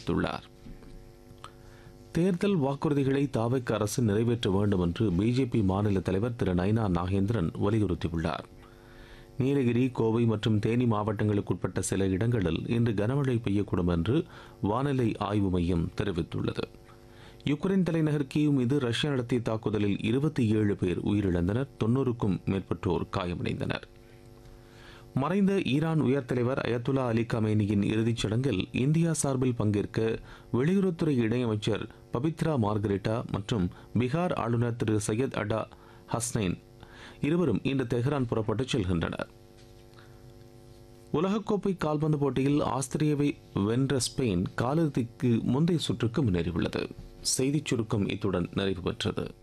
தெரிவித்துள்ளார் தேர்தல் வாக்குறுதிகளை தாவைக்கு அரசு நிறைவேற்ற வேண்டும் என்று பிஜேபி மாநில தலைவர் திரு நைனா நாகேந்திரன் வலியுறுத்தியுள்ளார் நீலகிரி கோவை மற்றும் தேனி மாவட்டங்களுக்குட்பட்ட சில இடங்களில் இன்று கனமழை பெய்யக்கூடும் என்று வானிலை ஆய்வு மையம் தெரிவித்துள்ளது யுக்ரைன் தலைநகர் கீவ் மீது ரஷ்யா நடத்திய தாக்குதலில் இருபத்தி ஏழு பேர் உயிரிழந்தனர் தொன்னூறுக்கும் மேற்பட்டோர் காயமடைந்தனர் மறைந்த ஈரான் உயர் தலைவர் அயத்துல்லா அலி கமேனியின் இறுதிச் சடங்கில் இந்தியா சார்பில் பங்கேற்க வெளியுறவுத்துறை இணையமைச்சர் பபித்ரா மார்கரெட்டா மற்றும் பீகார் ஆளுநர் திரு சையத் அடா ஹஸ்னைன் இருவரும் இன்று தெஹ்ரான் புறப்பட்டு செல்கின்றனர் உலகக்கோப்பை கால்பந்து போட்டியில் ஆஸ்திரேலியாவை வென்ற ஸ்பெயின் காலிறுதிக்கு முந்தைய சுற்றுக்கு முன்னேறியுள்ளது செய்திச் சுருக்கம் இத்துடன் நிறைவு பெற்றது